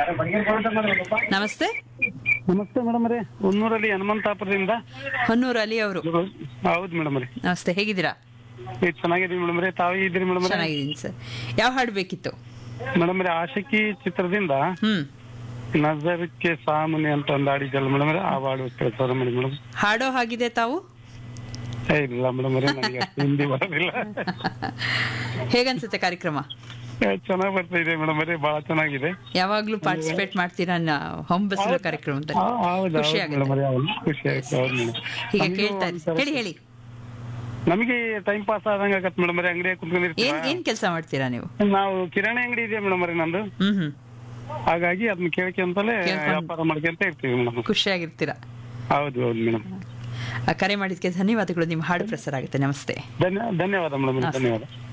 ನಮಸ್ತೆ ನಮಸ್ತೆ ಮೇಡಮ್ ರೀ ಹೊನ್ನೂರಲ್ಲಿ ಹನುಮಂತಾಪುರದಿಂದ ಹೊನ್ನೂರು ಅಲಿ ಅವರು ಹೌದು ಮೇಡಮ್ ರೀ ನಮಸ್ತೆ ಹೇಗಿದ್ದೀರಾ ಏ, ಚೆನ್ನಾಗಿದ್ದೀವಿ ಮೇಡಮ್ ರೀ ತಾವು ಇದ್ದೀರಿ ಮೇಡಮ್ ರೀ ಚೆನ್ನಾಗಿದ್ದೀನಿ ಸರ್ ಯಾವ ಹಾಡು ಬೇಕಿತ್ತು ಮೇಡಮ್ ರೀ ಆಶಕಿ ಚಿತ್ರದಿಂದ ಹ್ಮ್ ನಜರಕ್ಕೆ ಸಾಮುನಿ ಅಂತ ಒಂದು ಹಾಡಿದ್ದಲ್ಲ ಮೇಡಮ್ ರೀ ಆ ಹಾಡು ಕೇಳ್ತಾರ ಮೇಡಮ್ ಮೇಡಮ್ ಹಾಡೋ ಹಾಗಿದೆ ತಾವು ಏ, ಇಲ್ಲ ಮೇಡಮ್ ರೀ ನನಗೆ ಅಷ್ಟು ಹಿಂದಿ ಬರೋದಿಲ್ಲ ಹೇಗನ್ಸುತ್ತೆ ಕಾರ್ಯಕ್ರಮ ಏ, ಚೆನ್ನಾಗ್ ಬರ್ತಾ ಇದೆ ಮೇಡಮ್ ರೀ ಬಹಳ ಚೆನ್ನಾಗಿದೆ ಯಾವಾಗ್ಲೂ ಪಾರ್ಟಿಸಿಪೇಟ್ ಮಾಡ್ತೀರಾ ನ- ಹೊಂಬಸಿರೋ ಕಾರ್ಯಕ್ರಮದಲ್ಲಿ ಆ, ಹೌದು ಖುಷಿ ಹೌದು ಮೇಡಮ್ ಆಗುತ್ತೆ ರೀ ಹೌದು ಖುಷಿ ಆಯ್ತು ಹೌದು ಮೇಡಮ್ ಹೀಗೆ ಕೇಳ್ತಾ ಇರಿ ಹೇಳಿ ಹೇಳಿ ನಮಗೆ ಟೈಮ್ ಪಾಸ್ ಆದಂಗ ಆಗತ್ತೆ ಮೇಡಮ್ ರೀ ಅಂಗಡಿಯಾಗ ಏನ್ ಕುತ್ಕೊಂಡಿರ್ತೀವಿ ಏನ್ ಕೆಲಸ ಮಾಡ್ತೀರಾ ನೀವು ನಾವು ಕಿರಾಣಿ ಅಂಗಡಿ ಇದೆ ಮೇಡಮ್ ರೀ ನಂದು ಹ್ಮ್ ಹ್ಮ್ ಹಾಗಾಗಿ ಅದನ್ನ ಕೇಳ್ಕೊಂತಲೇ ಕೇಳ್ಕೊಂಡ್- ವ್ಯಾಪಾರ ಮಾಡ್ಕೊಂತ ಇರ್ತೀವಿ ಮೇಡಮ್ ಖುಷಿಯಾಗಿರ್ತೀರಾ ಹೌದು ಹೌದು ಮೇಡಮ್ ಆ, ಕರೆ ಮಾಡಿದ್ಕೆ ಧನ್ಯವಾದಗಳು ನಿಮ್ಮ ಹಾಡು ಪ್ರಸಾರ ಆಗುತ್ತೆ ನಮಸ್ತೆ ಧನ್ಯ ಧನ್ಯವಾದ ಮೇಡಮ್ ಧನ್ಯವಾದ